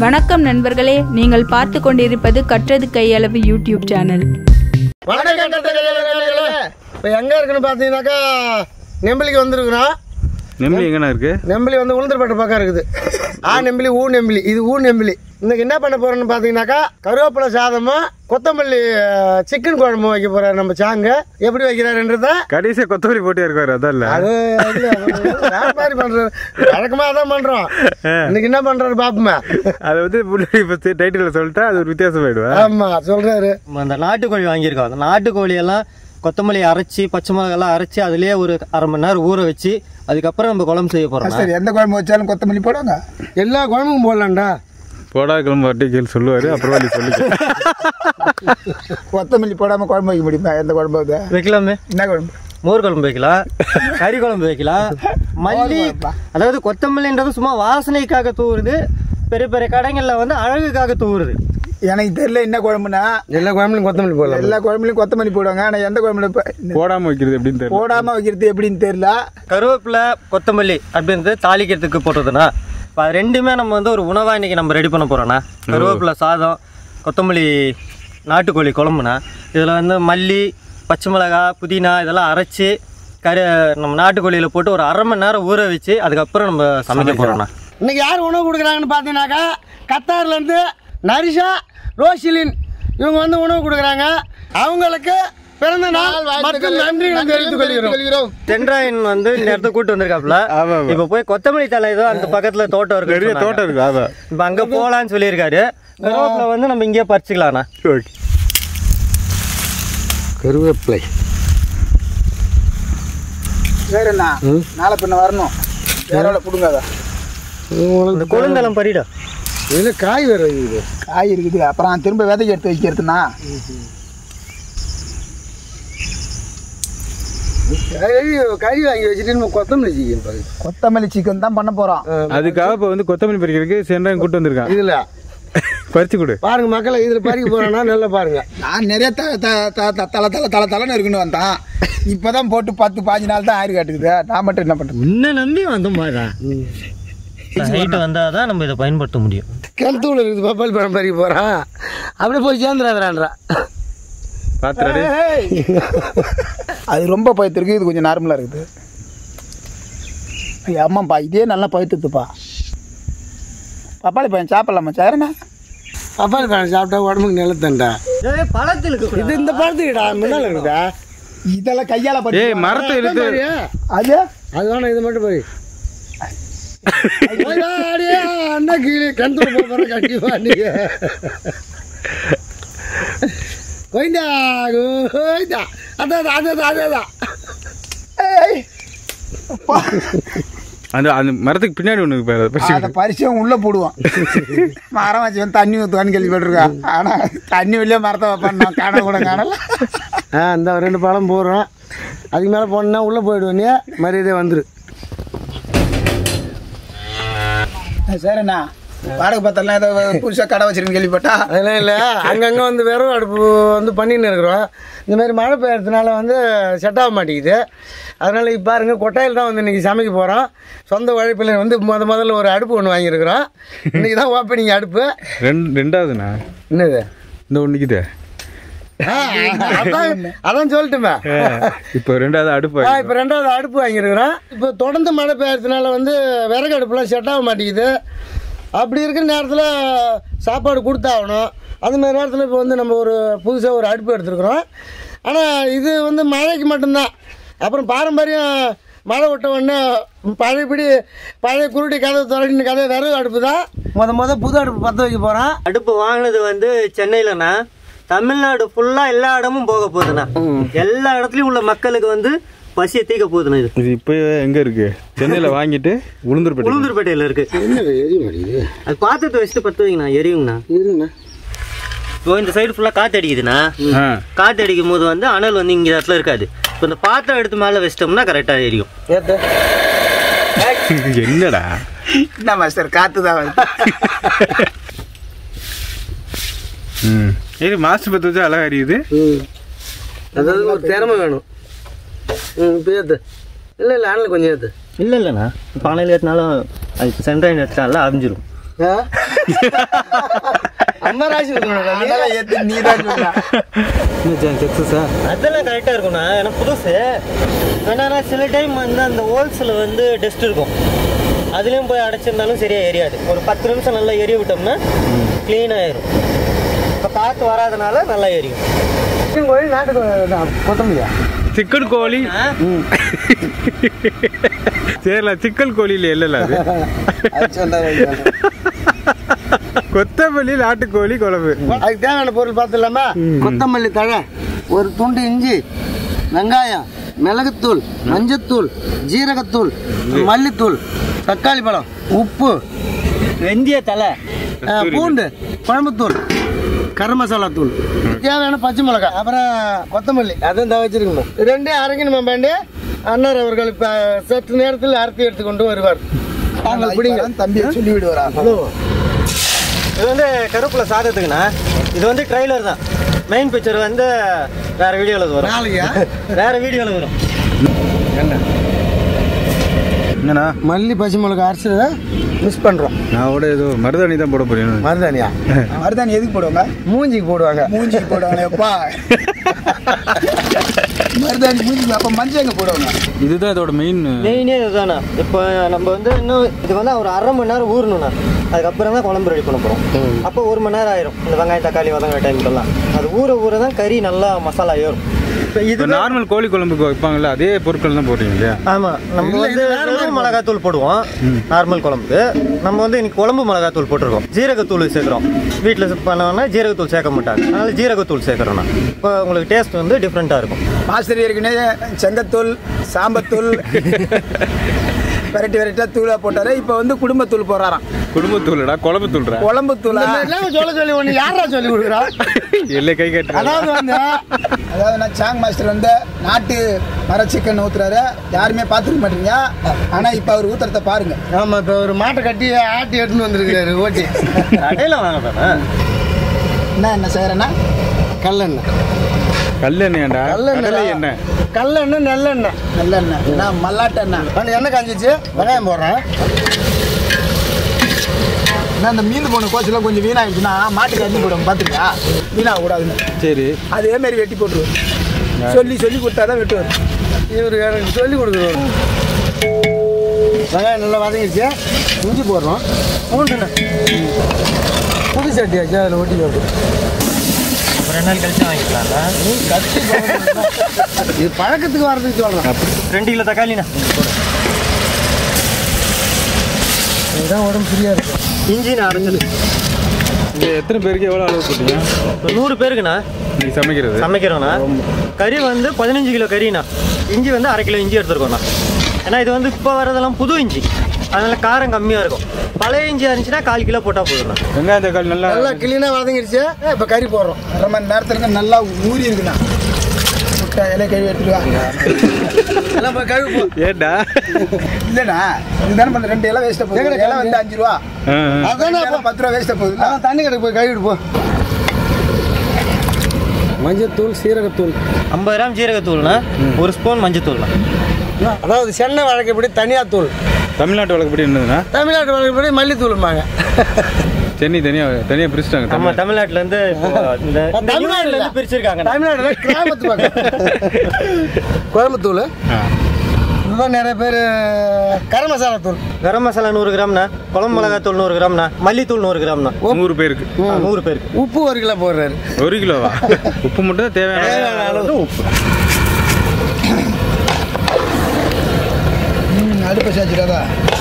வணக்கம் நண்பர்களே நீங்கள் பார்த்து கொண்டிருப்பது கற்றது கையளவு யூடியூப் சேனல் வணக்கம் இப்போ எங்கே இருக்குன்னு பார்த்தீங்கன்னாக்கா நெம்பிலிக்கு வந்திருக்கிறோம் நெம்மி எங்கண்ணா இருக்கு நெம்பிலி வந்து உளுந்தர்பேட்டை பக்கம் இருக்குது ஆ நெம்பிலி ஊ நெம்பிலி இது ஊ நெம்பிலி இன்னைக்கு என்ன பண்ண போறோம்னு பார்த்தீங்கன்னாக்கா கருவேப்பிலை சாதமும் கொத்தமல்லி சிக்கன் குழம்பு வைக்க போறாரு நம்ம சாங்க எப்படி வைக்கிறாருன்றத கடைசியா கொத்தமல்லி போட்டே இருக்காரு அதான் இல்ல அது இல்ல, வேற மாதிரி பண்றாரு வழக்கமா அதான் பண்றோம் இன்னைக்கு என்ன பண்றாரு பாப்போமே அதை வந்து முன்னாடி இப்போ டைட்டில் சொல்லிட்டா அது ஒரு வித்தியாசம் போயிடுவேன் ஆமா சொல்றாரு நம்ம அந்த நாட்டுக்கோழி வாங்கியிருக்கோம் அந்த நாட்டுக்கோழி எல்லாம் கொத்தமல்லி அரைச்சி பச்சை மிளகாலாம் அரைச்சி அதுலயே ஒரு அரை மணி நேரம் ஊற வச்சு அதுக்கப்புறம் நம்ம குழம்பு செய்ய போறோம் சரி எந்த குழம்பு வச்சாலும் கொத்தமல்லி போடுவாங்க எல்லா குழம்பும் போடலாம்டா போடா கிளம்பு அட்டிக்கல் சொல்லுவாரு அப்புறம் வழி சொல்லிக்க கொத்தமல்லி போடாம குழம்பு வைக்க முடியுமா எந்த குழம்பு வைக்க வைக்கலாமே என்ன குழம்பு மோர் குழம்பு வைக்கலாம் கறி குழம்பு வைக்கலாம் மல்லி அதாவது கொத்தமல்லின்றது சும்மா வாசனைக்காக தூவுறது பெரிய பெரிய கடைகள்ல வந்து அழகுக்காக தூவுறது எனக்கு தெரியல என்ன குழம்புனா எல்லா குழம்புலையும் கொத்தமல்லி போடலாம் எல்லா குழம்புலையும் கொத்தமல்லி போடுவாங்க ஆனா எந்த குழம்புல இப்ப போடாம வைக்கிறது எப்படின்னு தெரியல போடாம வைக்கிறது எப்படின்னு தெரியல கருவேப்பிலை கொத்தமல்லி அப்படின்றது தாளிக்கிறதுக்கு போடுறதுனா இப்போ அது ரெண்டுமே நம்ம வந்து ஒரு உணவாக இன்னைக்கு நம்ம ரெடி பண்ண போகிறோண்ணா கருவேப்பிலை சாதம் கொத்தமல்லி நாட்டுக்கோழி குழம்புனா இதில் வந்து மல்லி பச்சை மிளகாய் புதினா இதெல்லாம் அரைச்சி கரு நம்ம நாட்டுக்கோழியில் போட்டு ஒரு அரை மணி நேரம் ஊற வச்சு அதுக்கப்புறம் நம்ம சமைக்க போகிறோண்ணா இன்னைக்கு யார் உணவு கொடுக்குறாங்கன்னு பார்த்தீங்கன்னாக்கா கத்தார்லேருந்து நரிஷா ரோஷிலின் இவங்க வந்து உணவு கொடுக்குறாங்க அவங்களுக்கு பிறந்த நாள் மற்றும் நன்றிகளை தெரிவித்துக் கொள்கிறோம் தென்றாயன் வந்து இந்த இடத்துக்கு கூட்டு வந்திருக்காப்புல ஆமா, ஆமா. இப்போ போய் கொத்தமல்லி தலை ஏதோ அந்த பக்கத்துல தோட்டம் இருக்கு பெரிய தோட்டம் இருக்கு அதான் இப்போ அங்க போகலான்னு சொல்லியிருக்காரு கருவேப்பிலை வந்து நம்ம இங்கேயே பறிச்சுக்கலாம்ண்ணா ஓகே கருவேப்பிலை வேற என்ன நாளை பின்ன வரணும் வேற புடுங்காத இந்த கொழுந்தளம் பறிடா இதில் காய் வேறு இருக்குது காய் இருக்குது அப்புறம் திரும்ப விதைக்கு எடுத்து வைக்கிறதுனா கறி கறி வாங்கி வச்சுட்டு நம்ம கொத்தமல்லி சிக்கன் பாரு கொத்தமல்லி சிக்கன் தான் பண்ண போறோம் அதுக்காக இப்போ வந்து கொத்தமல்லி பறிக்கிறதுக்கு சென்றாங்க கூட்டு வந்திருக்கான் இதில் பறிச்சு கொடு பாருங்க மக்களை இதில் பறிக்க போறோம்னா நல்லா பாருங்க நான் நிறைய த த- த- த- தலை தலை தலை தலைன்னு இருக்குன்னு வந்தான் இப்பதான் போட்டு பத்து பாஞ்சு நாள் தான் ஆறு காட்டுக்குது நான் மட்டும் என்ன பண்றது இன்னும் நம்பி வந்து மாறா ஹைட் வந்தால் தான் நம்ம இதை பயன்படுத்த முடியும் கிணத்தூள் இருக்குது பப்பாளி பழம் பறிக்க போகிறான் அப்படியே போய் சேர்ந்துடாதான்றா பாத்துறாரு அது ரொம்ப பழுத்திருக்கு இது கொஞ்சம் நார்மலா இருக்குது ஐயா அம்மாப்பா இதே நல்லா பழுத்துதுப்பா பப்பாளி பையன் சாப்பிடலாமா சேரண்ணா பப்பாளி பழம் சாப்பிட்டா உடம்புக்கு நல்லதுண்டா பழத்தில் இது இந்த பழத்துக்குடா முன்னால் இருக்குதா இதெல்லாம் கையால பறிச்சு ஏய் மரத்தை இழுத்து அது அது வேணாம் இது மட்டும் போய் அடியே அண்ணா கீழே கிணத்துல போகிற கண்டிப்பா நீங்க கோயிந்தா கோயிந்தா அதான் அதான் அதான் ஏய், அப்பா. அந்த அந்த மரத்துக்கு பின்னாடி ஒன்று இருக்கு பாரு, அதை பறிச்சு அதை பறிச்சு அவன் உள்ள போடுவான் மரம் வச்சு வந்து தண்ணி ஊற்றுவான்னு கேள்விப்பட்டிருக்கான் ஆனா தண்ணி வெளியே மரத்தை வைப்பான் நான் காண கூட காணல ஆ இந்த ரெண்டு பழம் போடுறோம் அதுக்கு மேலே போனா உள்ளே போயிடுவேனே மரியாதை வந்துரு சரிண்ணா வாடகை பார்த்தலாம் ஏதோ புதுசாக கடை வச்சிருக்கேன்னு கேள்விப்பட்டா அதெல்லாம் இல்லை அங்கங்கே வந்து விறகு அடுப்பு வந்து பண்ணின்னு இருக்கிறோம் இந்த மாதிரி மழை பெய்யறதுனால வந்து செட் ஆக மாட்டேங்குது அதனால் இப்போ பாருங்க கொட்டாயில் தான் வந்து இன்றைக்கி சமைக்க போகிறோம் சொந்த உழைப்பில் வந்து முத முதல்ல ஒரு அடுப்பு ஒன்று வாங்கியிருக்கிறோம் இன்றைக்கி தான் ஓப்பனிங் அடுப்பு ரெண்டு ரெண்டாவதுண்ணா என்னது இந்த ஒன்று நிற்குதே ஆ, அதான் அதான் சொல்லட்டுமே இப்போ ரெண்டாவது அடுப்பு ஆ இப்போ ரெண்டாவது அடுப்பு வாங்கியிருக்கிறோம் இப்போ தொடர்ந்து மழை பெய்யறதுனால வந்து விறகு அடுப்புலாம் செட் ஆக மாட்டேங்குது அப்படி இருக்கிற நேரத்தில் சாப்பாடு கொடுத்தாகணும் அந்த மாதிரி நேரத்தில் இப்போ வந்து நம்ம ஒரு புதுசாக ஒரு அடுப்பு எடுத்துருக்குறோம் ஆனால் இது வந்து மழைக்கு மட்டும்தான் அப்புறம் பாரம்பரியம் மழை விட்ட உடனே பழையபடி பழைய குருடி கதை தொடங்கின கதை விறகு அடுப்பு தான் முத முத புது அடுப்பு பற்ற வைக்க போகிறோம் அடுப்பு வாங்கினது வந்து சென்னையிலண்ணா தமிழ்நாடு ஃபுல்லா எல்லா இடமும் போக போகுதுண்ணா எல்லா இடத்துலயும் உள்ள மக்களுக்கு வந்து பசியை தீக்க போகுதுண்ணா இது இது இப்போ எங்கே இருக்கு சென்னையில் வாங்கிட்டு உளுந்தூர்பேட்டை உளுந்தூர்பேட்டையில இருக்கு என்ன எரிய மாட்டேங்குது அது பாத்திரத்தை வச்சுட்டு பத்து வைங்கண்ணா எரியுங்கண்ணா இருங்கண்ணா இப்போ இந்த சைடு ஃபுல்லா காத்து அடிக்குதுண்ணா ஆ காத்து அடிக்கும் போது வந்து அனல் வந்து இங்க இடத்துல இருக்காது இப்போ இந்த பாத்திரம் எடுத்து மேலே வச்சிட்டோம்னா கரெக்டாக எரியும் ஏற்ற என்னடா என்ன மாஸ்டர் காற்று தான் வருது ம் இது மாஸ்டர் பத்து வச்சா அழகா எரியுது ம் அதாவது ஒரு திறமை வேணும் ம் இப்போ ஏற்று இல்லை இல்லை ஆனில் கொஞ்சம் ஏற்று இல்லை இல்லைண்ணா பானையில் ஏற்றினாலும் அது சென்ட்ரைன் எடுத்தால அரிஞ்சிரும் ஆ? அம்மா ராசி கொடுக்கணும்டா நீ. அதெல்லாம் ஏத்து நீ தான் சொன்ன சக்ஸஸா அதெல்லாம் கரெக்டாக இருக்கும்ண்ணா ஏன்னா புதுசு என்னன்னா சில டைம் வந்து அந்த ஹோல்ஸில் வந்து டஸ்ட் இருக்கும் அதுலேயும் போய் அடைச்சிருந்தாலும் சரியாக எரியாது ஒரு பத்து நிமிஷம் நல்லா எரிய விட்டோம்னா க்ளீன் ஆயிரும் இப்போ காற்று வராதனால நல்லா எரியும் சிக்கன் கோழி நாட்டு கோழி கொத்தமல்லியா சிக்கன் கோழி சரில சிக்கன் கோழியில இல்லைல்ல அது கொத்தமல்லி நாட்டுக்கோழி குழம்பு அதுக்கு தேவையான பொருள் பார்த்துலாமா கொத்தமல்லி தழை ஒரு துண்டு இஞ்சி வெங்காயம் மிளகுத்தூள் மஞ்சத்தூள் ஜீரகத்தூள் மல்லித்தூள் தக்காளி பழம் உப்பு வெந்திய தலை ஆ, பூண்டு குழம்புத்தூள் கரம் மசாலா தூள் தேவையான பச்சை மிளகாய் அப்புறம் கொத்தமல்லி அதுவும் தான் வச்சிருக்கணும் ரெண்டையும் அரைக்கணுமா பாண்டி அண்ணர் அவர்கள் இப்போ சற்று நேரத்தில் அரைத்து எடுத்து கொண்டு வருவார் நாங்கள் பிடிங்க தம்பியை சொல்லி விடுவாரா இது வந்து கருப்புல சாதத்துக்குண்ணா இது வந்து ட்ரைலர் தான் மெயின் பிக்சர் வந்து வேற வீடியோவில் வரும் நாளைக்கா வேற வீடியோவில் வரும் என்னண்ணா மல்லி பச்சை மிளகாய் அரைச்சதை மிஸ் பண்ணுறோம் நான் கூட ஏதோ மருதாணி தான் போட போறேன் மருதானியா மருதாணி எதுக்கு போடுவாங்க மூஞ்சிக்கு போடுவாங்க மூஞ்சிக்கு போடுவாங்க எப்பா மருதாணி மூஞ்சிக்கு அப்ப மஞ்சள் எங்க போடுவாங்க இதுதான் இதோட மெயின் மெயினே இதுதாண்ணா இப்போ நம்ம வந்து இன்னும் இது வந்து ஒரு அரை மணி நேரம் ஊறணும்ண்ணா அதுக்கப்புறம் தான் குழம்பு ரெடி பண்ண போகிறோம் அப்போ ஒரு மணி நேரம் ஆயிரும் இந்த வெங்காயம் தக்காளி வதங்குற டைமுக்கெல்லாம் அது ஊற ஊற தான் கறி நல்லா மசாலா ஏறும் இப்போ இது இப்போ நார்மல் கோழி குழம்புக்கு வைப்பாங்கல்ல அதே பொருட்கள் தான் போடுறீங்க இல்லையா ஆமாம் நம்ம வந்து வெறும் மிளகாத்தூள் போடுவோம் நார்மல் குழம்புக்கு நம்ம வந்து இன்னைக்கு குழம்பு மிளகாத்தூள் போட்டிருக்கோம் ஜீரகத்தூள் சேர்க்குறோம் வீட்டில் பண்ணோன்னா ஜீரகத்தூள் சேர்க்க மாட்டாங்க அதனால ஜீரகத்தூள் சேர்க்குறோண்ணா இப்போ உங்களுக்கு டேஸ்ட் வந்து டிஃப்ரெண்ட்டாக இருக்கும் மாஸ்டர் ஏற்கனவே செங்கத்தூள் சாம்பத்தூள் வெரைட்டி வெரைட்டியாக தூளாக போட்டாரு இப்போ வந்து குடும்பத்தூள் போடுறாராம் குடும்பத்தூள்டா குழம்பு தூள்றா குழம்பு தூளா எல்லாம் சொல்ல சொல்லி ஒன்று யாரா சொல்லி கொடுக்குறா இல்லை கை கட்டுறா அதாவது வந்து அதாவது நான் சாங் மாஸ்டர் வந்து நாட்டு மர சிக்கன் ஊத்துறாரு யாருமே பார்த்துக்க மாட்டீங்க ஆனால் இப்போ அவர் ஊத்துறத பாருங்க ஆமா இப்போ ஒரு மாட்டை கட்டி ஆட்டி எடுத்துன்னு வந்திருக்கிறாரு ஓட்டி கடையில் வாங்க என்ன என்ன செய்கிறேன்னா கல்லெண்ணெய் கல்லெண்ணெய்டா கடலை கல்லெண்ணெய் எண்ணெய் கல்லெண்ணெய் நல்லெண்ணெய் நல்லெண்ணெய் நான் மல்லாட்டெண்ணெய் அந்த எண்ணெய் காஞ்சிச்சு வெங்காயம் போடுறேன் நான் அந்த மீன் போன கோச்செல்லாம் கொஞ்சம் வீணாகிடுச்சுன்னா மாட்டுக்கு அண்ணி போடுவோம் பார்த்துருக்கா வீணாக கூடாதுன்னு சரி அதே மாதிரி வெட்டி போட்டுருவோம் சொல்லி சொல்லி கொடுத்தா தான் வெட்டுவார் இவரு எனக்கு சொல்லி கொடுக்குறோம் வெங்காயம் நல்லா வதங்கிடுச்சு இஞ்சி போடுறோம் பூண்டுண்ணே புது சட்டியாச்சு அதில் ஒட்டி போடுறோம் ஒரு ரெண்டு நாள் கழிச்சு வாங்கிக்கலாம்ல கட்டி போடுறோம். இது பழக்கத்துக்கு வர்றதுக்கு சொல்கிறேன் ரெண்டு கிலோ தக்காளிண்ணா இதுதான் உடம்பு ஃப்ரீயாக இருக்கும் இஞ்சி நான் அரைஞ்சது இங்கே எத்தனை பேருக்கு எவ்வளோ அளவு போட்டீங்க இப்போ நூறு பேருக்குண்ணா நீங்கள் சமைக்கிறது சமைக்கிறோண்ணா கறி வந்து பதினஞ்சு கிலோ கறிண்ணா இஞ்சி வந்து அரை கிலோ இஞ்சி எடுத்துருக்கோண்ணா ஏன்னா இது வந்து இப்போ வரதெல்லாம் புது இஞ்சி அதனால காரம் கம்மியாக இருக்கும் பழைய இஞ்சி இருந்துச்சுன்னா கால் கிலோ போட்டால் போதும்ண்ணா வெங்காயம் தக்காளி நல்லா நல்லா கிளீனாக வதங்கிடுச்சு இப்போ கறி போடுறோம் அரை மணி நேரத்துக்கு நல்லா ஊறி இருக்குண்ணா முட்டை இலை கழுவி எடுத்துட்டு வாங்க எல்லாம் போய் கழுவி போ ஏண்டா இல்லைண்ணா இதுதானே பண்ண ரெண்டு இலை வேஸ்ட்டாக போகுது இலை வந்து அஞ்சு ரூபா ஆ, ஆ. அதானே இலை பத்து ரூபா வேஸ்ட்டாக போகுது அதான் தண்ணி கடைக்கு போய் கழுவிட்டு போ மஞ்சத்தூள் சீரகத்தூள் ஐம்பது கிராம் ஜீரகத்தூள்ண்ணா ஒரு ஸ்பூன் மஞ்சத்தூள்ண்ணா அதாவது சென்னை வழக்கப்படி தனியாத்தூள் தமிழ்நாட்டு வழக்கப்படி என்னதுன்னா தமிழ்நாட்டு வழக்கப்படி மல்லித்தூளும்பாங்க சென்னை தனியாக தனியாக பிரிச்சிட்டாங்க நம்ம தமிழ் தமிழ்நாட்டுல இருந்து இப்போ இந்த இந்த யூனியன்ல இருந்து பிரிச்சிருக்காங்க தமிழ்நாட்டில் கிராமத்து பக்கம் கோயம்புத்தூள் ஆ. இதுதான் நிறைய பேர் கரம் மசாலா தூள் கரம் மசாலா நூறு கிராம்ண்ணா குழம்பு மிளகாத்தூள் நூறு கிராம்ண்ணா மல்லித்தூள் நூறு கிராம்ண்ணா நூறு பேருக்கு ஆ, நூறு பேருக்கு உப்பு ஒரு கிலோ போடுறாரு ஒரு கிலோவா உப்பு மட்டும் தான் தேவையான தேவையான அளவு உப்பு ம், அடுப்பை சாச்சிடாதா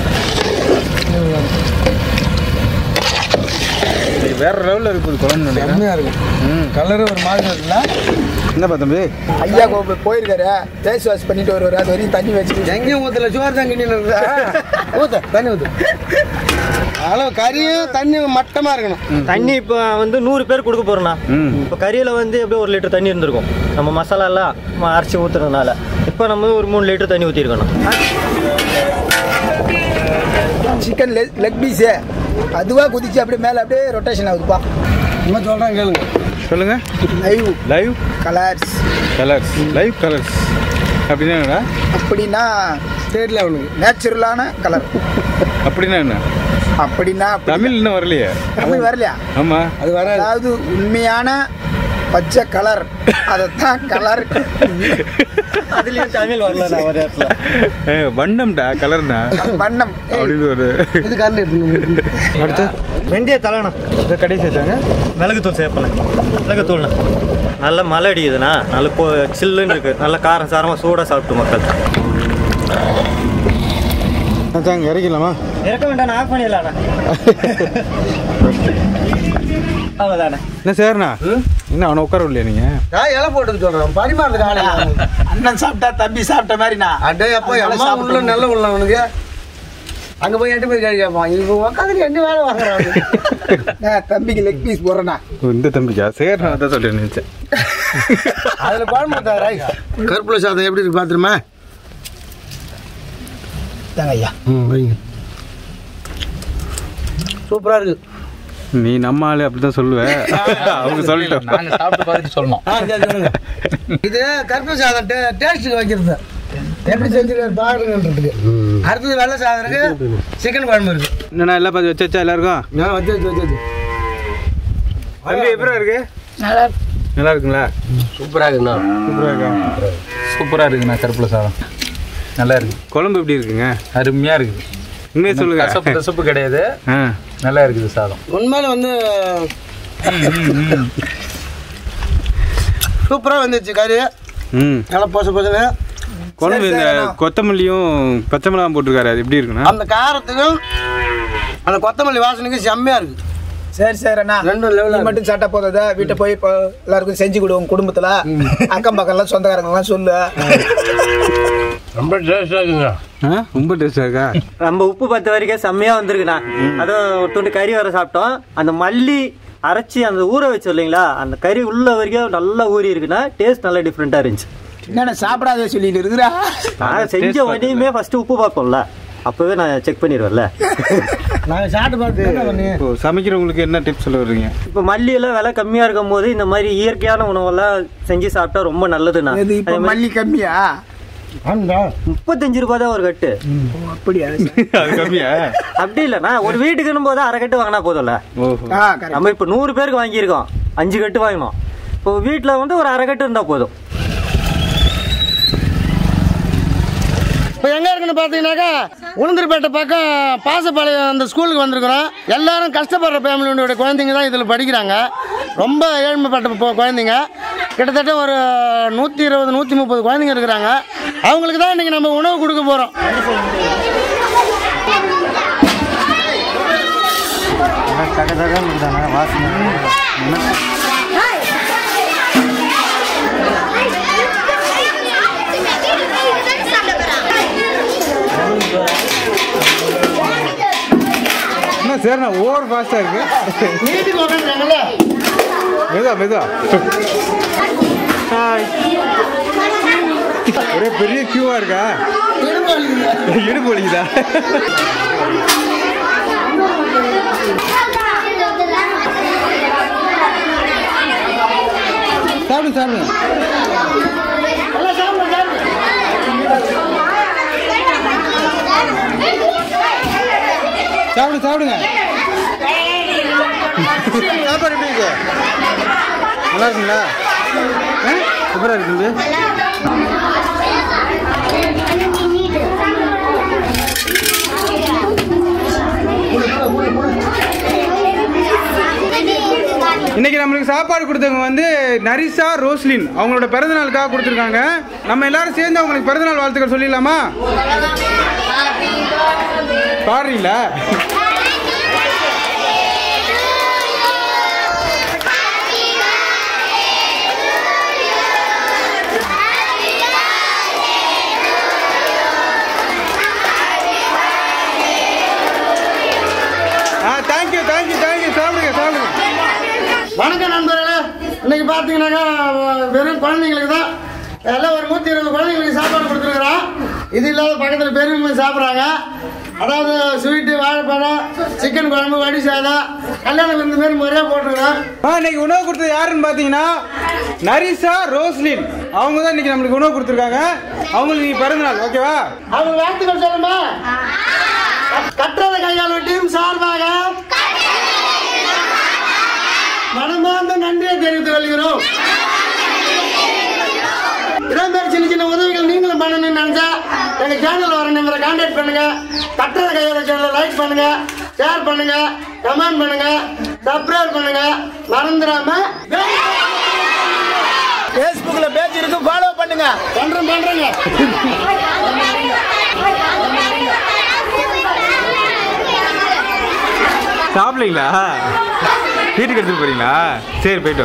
இது வேற லெவலில் இருக்குது குழம்பு நினைக்கிறேன் கம்மியாக இருக்கும் கலரு ஒரு மாதிரி இருக்குல்ல என்னப்பா தம்பி ஐயா கோ- போயிருக்காரு ஃபேஸ் வாஷ் பண்ணிட்டு வருவாரு அது வரைக்கும் தண்ணி வச்சுட்டு எங்கேயும் ஊற்றல சோறு தான் கிண்டி ஊற்ற தண்ணி ஊற்று அளவு கறியும் தண்ணி மட்டமாக இருக்கணும் தண்ணி இப்போ வந்து நூறு பேர் கொடுக்க போறோம்ண்ணா ம் இப்போ கறியில் வந்து எப்படியும் ஒரு லிட்டர் தண்ணி இருந்திருக்கும் நம்ம மசாலா எல்லாம் ம- அரைச்சி ஊற்றுறதுனால இப்போ நம்ம ஒரு மூணு லிட்டர் தண்ணி ஊற்றிருக்கணும் சிக்கன் லெக் பீஸு அதுவாக குதிச்சு அப்படியே மேலே அப்படியே ரொட்டேஷன் ஆகுதுப்பா இன்னும் சொல்கிறேன் கேளுங்க சொல்லுங்க live live colours colours live colours அப்படின்னா என்னடா அப்படின்னா ஸ்டேட் லெவலுக்கு நேச்சுரலான கலர் அப்படின்னா என்ன அப்படின்னா தமிழ் இன்னும் வரலையே தமிழ் வரலையா ஆமா அது வர அதாவது உண்மையான பச்சை கலர் அதைத்தான் கலர் அதுலயும் தமிழ் வரல நான் ஒரு இடத்துல ஏ, வண்ணம்டா கலர்னா வண்ணம் ஏய், அப்படின்னு ஒரு இது கரண்ட் எடுத்துங்க அடுத்து வெந்தய தலைண்ணா இதை கடைசி வச்சாங்க மிளகுத்தூள் சேர்ப்பேன் மிளகுத்தூள்ண்ணா நல்ல மழை அடிக்குதுண்ணா நல்ல போ சில்லுன்னு இருக்கு நல்ல காரம் சாரமாக சூடாக சாப்பிட்டு மக்கள் வச்சாங்க இறக்கலாமா இறக்க வேண்டாம் ஆஃப் பண்ணிடலாண்ணா அவ்வளோதாண்ணே என்ன சேர்ண்ணா என்ன அவனை உட்கார இல்லையா நீங்க நான் இலை போட்டுக்க சொல்றேன் பரிமாறதுக்கு ஆளு இல்ல. அண்ணன் சாப்பிட்டா தம்பி சாப்பிட்ட மாதிரிண்ணா அடே அப்பா அம்மா உள்ள நல்ல உள்ள அவனுக்கு அங்க போய் எட்டு போய் கேள்வி கேட்பான் இவங்க உட்காந்து என்ன வேலை வாங்குறாங்க நான் தம்பிக்கு லெக் பீஸ் போடுறேண்ணா ஓ, இந்த தம்பிக்கா சேர்ண்ணா தான் சொல்லிட்டு நினைச்சேன் அதுல குழம்பு ஊத்தா, ரைஸ் கருப்புல சாதம் எப்படி இருக்கு பாத்துருமா தாங்க ஐயா ம் வைங்க சூப்பரா இருக்கு நீ நம்ம ஆளு அப்படிதான் சொல்லுவ அவங்க சொல்லிட்டோம் நாங்க சாப்பிட்டு பார்த்துட்டு சொல்லணும் ஆ சரி சொல்லுங்க இது கருப்பு சாதம் டே- டேஸ்ட்டுக்கு வைக்கிறது எப்படி செஞ்சிருக்காரு பாருங்கன்றதுக்கு அடுத்தது வெள்ளை சாதம் இருக்கு சிக்கன் குழம்பு இருக்கு என்னண்ணா எல்லாம் பார்த்து வச்சாச்சா எல்லாருக்கும் நான் வச்சு வச்சு வச்சு தம்பி எப்படி இருக்கு நல்லா இருக்குங்களா சூப்பரா இருக்குண்ணா சூப்பரா இருக்கா சூப்பரா இருக்குண்ணா கருப்புல சாதம் நல்லா இருக்கு குழம்பு எப்படி இருக்குங்க அருமையா இருக்குது உண்மையை சொல்லுங்க கசப்பு கசப்பு கிடையாது ஆ நல்லா இருக்குது சாதம் உண்மையில வந்து சூப்பராக வந்துச்சு கறி ம் நல்லா பொச பொசுன்னு குழம்பு இந்த கொத்தமல்லியும் பச்சை மிளகாய் போட்டிருக்காரு அது எப்படி இருக்குண்ணா அந்த காரத்துக்கும் அந்த கொத்தமல்லி வாசனைக்கும் செம்மையா இருக்கு சரி சரி அண்ணா ரெண்டும் நீ லெவலில் மட்டும் சாப்பிட்டா போதாதா வீட்டை போய் இப்போ எல்லாருக்கும் செஞ்சு கொடு உங்க குடும்பத்துல அக்கம் பக்கம்லாம் சொந்தக்காரங்கலாம் சொல்லு ரொம்ப டேஸ்டா இருக்குங்க ஆ ரொம்ப டேஸ்டாக இருக்கா நம்ம உப்பு பத்து வரைக்கும் செம்மையாக வந்திருக்குண்ணா அதுவும் ஒரு துண்டு கறி வர சாப்பிட்டோம் அந்த மல்லி அரைச்சி அந்த ஊற வச்சு இல்லைங்களா அந்த கறி உள்ள வரைக்கும் நல்லா ஊறி இருக்குண்ணா டேஸ்ட் நல்லா டிஃப்ரெண்ட்டாக இருந்துச்சு என்னென்ன சாப்பிடாத சொல்லிட்டு இருக்கிறா நான் செஞ்ச உடனேயுமே ஃபர்ஸ்ட் உப்பு பார்ப்போம்ல அப்போவே நான் செக் பண்ணிடுவேன்ல நாங்கள் சாப்பிட்டு பார்த்து என்ன பண்ணி இப்போ சமைக்கிறவங்களுக்கு என்ன டிப்ஸ் சொல்ல வர்றீங்க இப்போ மல்லி எல்லாம் விலை கம்மியாக இருக்கும் போது இந்த மாதிரி இயற்கையான உணவெல்லாம் செஞ்சு சாப்பிட்டா ரொம்ப நல்லதுண்ணா இது இப்போ மல்லி கம்மியா ஆண்டா முப்பத்தஞ்சு ரூபாய் தான் ஒரு கட்டு அப்படியா அது கம்மியா அப்படி இல்லைண்ணா ஒரு வீட்டுக்குன்னு போது அரை கட்டு வாங்கினா போதும்ல ஓஹோ ஆ கரெக்ட் நம்ம இப்போ நூறு பேருக்கு வாங்கியிருக்கோம் அஞ்சு கட்டு வாங்கினோம் இப்போ வீட்டில் வந்து ஒரு அரை கட்டு இருந்தால் போதும் இப்போ எங்கே இருக்குன்னு பார்த்தீங்கன்னாக்கா உளுந்தூர்பேட்டை பக்கம் பாசப்பாளையம் அந்த ஸ்கூலுக்கு வந்திருக்கிறோம் எல்லாரும் கஷ்டப்படுற ஃபேமிலியோட குழந்தைங்க தான் இதில் படிக்கிறாங்க ரொம்ப ஏழ்மைப்பட்ட பொ- குழந்தைங்க கிட்டத்தட்ட ஒரு நூற்றி இருபது நூற்றி முப்பது குழந்தைங்க இருக்கிறாங்க அவங்களுக்கு தான் இன்றைக்கி நம்ம உணவு கொடுக்க போகிறோம் என்ன சரிண்ணா ஓவர் ஃபாஸ்ட்டாக இருக்கு வீட்டுக்கு உட்காந்துருக்காங்கல்ல மெதுவா மெதுவா ஒரே பெரிய கியூவா இருக்கா இடுப்பு வலிக்குதா சாப்பிடு சாப்பிடு சாப்பிடு சாப்பிடுங்க சாப்பாடு எப்படி இருக்கு நல்லா இருக்குங்களா ஆ? சூப்பரா இருக்குது இன்னைக்கு நம்மளுக்கு சாப்பாடு கொடுத்தவங்க வந்து நரிசா ரோஸ்லின் அவங்களோட பிறந்த நாளுக்காக கொடுத்துருக்காங்க நம்ம எல்லாரும் சேர்ந்து அவங்களுக்கு பிறந்தநாள் வாழ்த்துக்கள் சொல்லிடலாமா பாடுறீங்களா ஆ தேங்க்யூ தேங்க்யூ தேங்க்யூ சாப்பிடுங்க சாப்பிடுங்க வணக்கம் நண்பர்களே இன்னைக்கு பார்த்தீங்கன்னாக்கா வெறும் குழந்தைங்களுக்கு தான் எல்லாம் ஒரு நூற்றி இருபது குழந்தைங்களுக்கு சாப்பாடு கொடுத்துருக்குறோம் இது இல்லாத பக்கத்தில் பெரியவங்க சாப்பிட்றாங்க அதாவது ஸ்வீட்டு வாழைப்பழம் சிக்கன் குழம்பு வடி சாதம் கல்யாண விருந்து மாரி முறையாக போட்டிருக்கிறோம் ஆ இன்னைக்கு உணவு கொடுத்தது யாருன்னு பார்த்தீங்கன்னா நரிசா ரோஸ்லின் அவங்க தான் இன்னைக்கு நம்மளுக்கு உணவு கொடுத்துருக்காங்க அவங்களுக்கு நீ பிறந்த நாள் ஓகேவா அவங்க வாழ்த்துக்கள் சொல்லுமா கற்றத கையாளு டீம் சார்பாக மனமார்ந்த நன்றியை தெரிவித்துக் கொள்கிறோம் இதே சின்ன சின்ன உதவிகள் நீங்களும் பண்ணணும்னு நினைச்சா எங்க சேனல் வர நம்பரை கான்டாக்ட் பண்ணுங்க கட்டளை கையாள சேனலை லைக் பண்ணுங்க ஷேர் பண்ணுங்க கமெண்ட் பண்ணுங்க சப்ஸ்கிரைப் பண்ணுங்க மறந்துடாம ஃபேஸ்புக்ல பேஜ் இருக்கு ஃபாலோ பண்ணுங்க பண்றோம் பண்றோங்க சாப்பிடலீங்களா வீட்டுக்கு எடுத்துட்டு போறீங்களா சரி போயிட்டு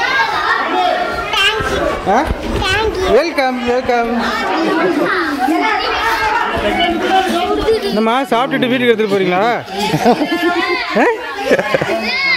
வாங்க வெல்கம் வெல்கம் என்னம்மா சாப்பிட்டுட்டு வீட்டுக்கு எடுத்துட்டு போறீங்களா ஆ?